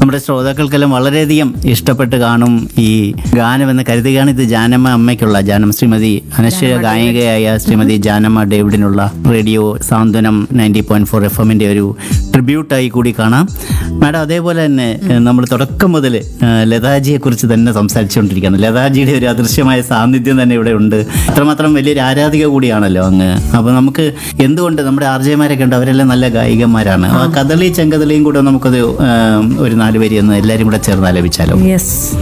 നമ്മുടെ ശ്രോതാക്കൾക്കെല്ലാം വളരെയധികം ഇഷ്ടപ്പെട്ട് കാണും ഈ ഗാനം എന്ന് കരുതുകയാണ് ഇത് ജാനമ്മ അമ്മയ്ക്കുള്ള ജാനം ശ്രീമതി അനശ്വര ഗായികയായ ശ്രീമതി ജാനമ്മ ഡേവിഡിനുള്ള radio Santhwanam ninety point four F എമ്മിൻ്റെ ഒരു ട്രിബ്യൂട്ടായി കൂടി കാണാം മാഡം അതേപോലെ തന്നെ നമ്മൾ തുടക്കം മുതൽ ലതാജിയെ കുറിച്ച് തന്നെ സംസാരിച്ചുകൊണ്ടിരിക്കുകയാണ് ലതാജിയുടെ ഒരു അദൃശ്യമായ സാന്നിധ്യം തന്നെ ഇവിടെ ഉണ്ട് അത്രമാത്രം വലിയൊരു ആരാധിക കൂടിയാണല്ലോ അങ്ങ് അപ്പോൾ നമുക്ക് എന്തുകൊണ്ട് നമ്മുടെ ആർജയമാരൊക്കെ ഉണ്ട് അവരെല്ലാം നല്ല ഗായികന്മാരാണ് ആ കദളി ചെങ്കദളിയും കൂടെ നമുക്കത് ആ, ഒരു നാല് വരി ഒന്ന് എല്ലാവരും കൂടെ ചേർന്ന് ആലപിച്ചാലോ യെസ്